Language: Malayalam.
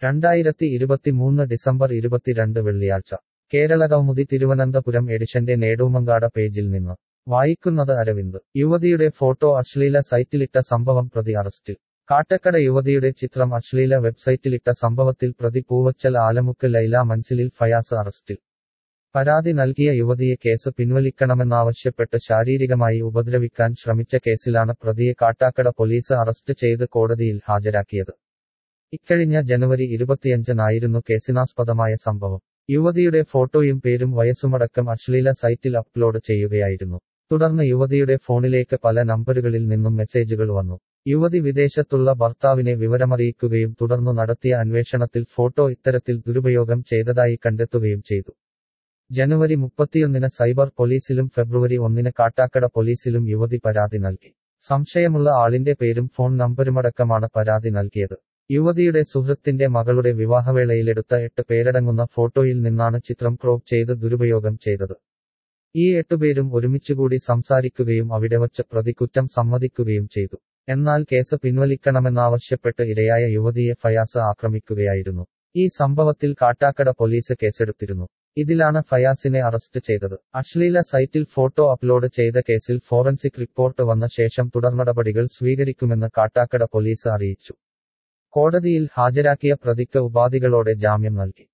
രണ്ടായിരത്തി ഇരുപത്തിമൂന്ന് ഡിസംബർ ഇരുപത്തിരണ്ട് വെള്ളിയാഴ്ച കേരളകൗമുദി തിരുവനന്തപുരം എഡിഷന്റെ നേടൂമങ്കാട പേജിൽ നിന്ന് വായിക്കുന്നത് അരവിന്ദ് യുവതിയുടെ ഫോട്ടോ അശ്ലീല സൈറ്റിലിട്ട സംഭവം പ്രതി അറസ്റ്റിൽ കാട്ടക്കട യുവതിയുടെ ചിത്രം അശ്ലീല വെബ്സൈറ്റിലിട്ട സംഭവത്തിൽ പ്രതി പൂവച്ചൽ ആലമുക്ക് ലൈല മൻസിലിൽ ഫയാസ് അറസ്റ്റിൽ പരാതി നൽകിയ യുവതിയെ കേസ് പിൻവലിക്കണമെന്നാവശ്യപ്പെട്ട് ശാരീരികമായി ഉപദ്രവിക്കാൻ ശ്രമിച്ച കേസിലാണ് പ്രതിയെ കാട്ടാക്കട പോലീസ് അറസ്റ്റ് ചെയ്ത് കോടതിയിൽ ഹാജരാക്കിയത് ഇക്കഴിഞ്ഞ ജനുവരി ഇരുപത്തിയഞ്ചിനായിരുന്നു കേസിനാസ്പദമായ സംഭവം യുവതിയുടെ ഫോട്ടോയും പേരും വയസ്സുമടക്കം അശ്ലീല സൈറ്റിൽ അപ്ലോഡ് ചെയ്യുകയായിരുന്നു തുടർന്ന് യുവതിയുടെ ഫോണിലേക്ക് പല നമ്പറുകളിൽ നിന്നും മെസ്സേജുകൾ വന്നു യുവതി വിദേശത്തുള്ള ഭർത്താവിനെ വിവരമറിയിക്കുകയും തുടർന്നു നടത്തിയ അന്വേഷണത്തിൽ ഫോട്ടോ ഇത്തരത്തിൽ ദുരുപയോഗം ചെയ്തതായി കണ്ടെത്തുകയും ചെയ്തു ജനുവരി മുപ്പത്തിയൊന്നിന് സൈബർ പോലീസിലും ഫെബ്രുവരി ഒന്നിന് കാട്ടാക്കട പോലീസിലും യുവതി പരാതി നൽകി സംശയമുള്ള ആളിന്റെ പേരും ഫോൺ നമ്പരുമടക്കമാണ് പരാതി നൽകിയത് യുവതിയുടെ സുഹൃത്തിന്റെ മകളുടെ വിവാഹവേളയിലെടുത്ത എട്ട് പേരടങ്ങുന്ന ഫോട്ടോയിൽ നിന്നാണ് ചിത്രം ക്രോപ്പ് ചെയ്ത് ദുരുപയോഗം ചെയ്തത് ഈ എട്ടുപേരും ഒരുമിച്ചുകൂടി സംസാരിക്കുകയും അവിടെ വച്ച് പ്രതി കുറ്റം സമ്മതിക്കുകയും ചെയ്തു എന്നാൽ കേസ് പിൻവലിക്കണമെന്നാവശ്യപ്പെട്ട് ഇരയായ യുവതിയെ ഫയാസ് ആക്രമിക്കുകയായിരുന്നു ഈ സംഭവത്തിൽ കാട്ടാക്കട പോലീസ് കേസെടുത്തിരുന്നു ഇതിലാണ് ഫയാസിനെ അറസ്റ്റ് ചെയ്തത് അശ്ലീല സൈറ്റിൽ ഫോട്ടോ അപ്ലോഡ് ചെയ്ത കേസിൽ ഫോറൻസിക് റിപ്പോർട്ട് വന്ന ശേഷം തുടർനടപടികൾ സ്വീകരിക്കുമെന്ന് കാട്ടാക്കട പോലീസ് അറിയിച്ചു കോടതിയിൽ ഹാജരാക്കിയ പ്രതിക്ക് ഉപാധികളോടെ ജാമ്യം നൽകി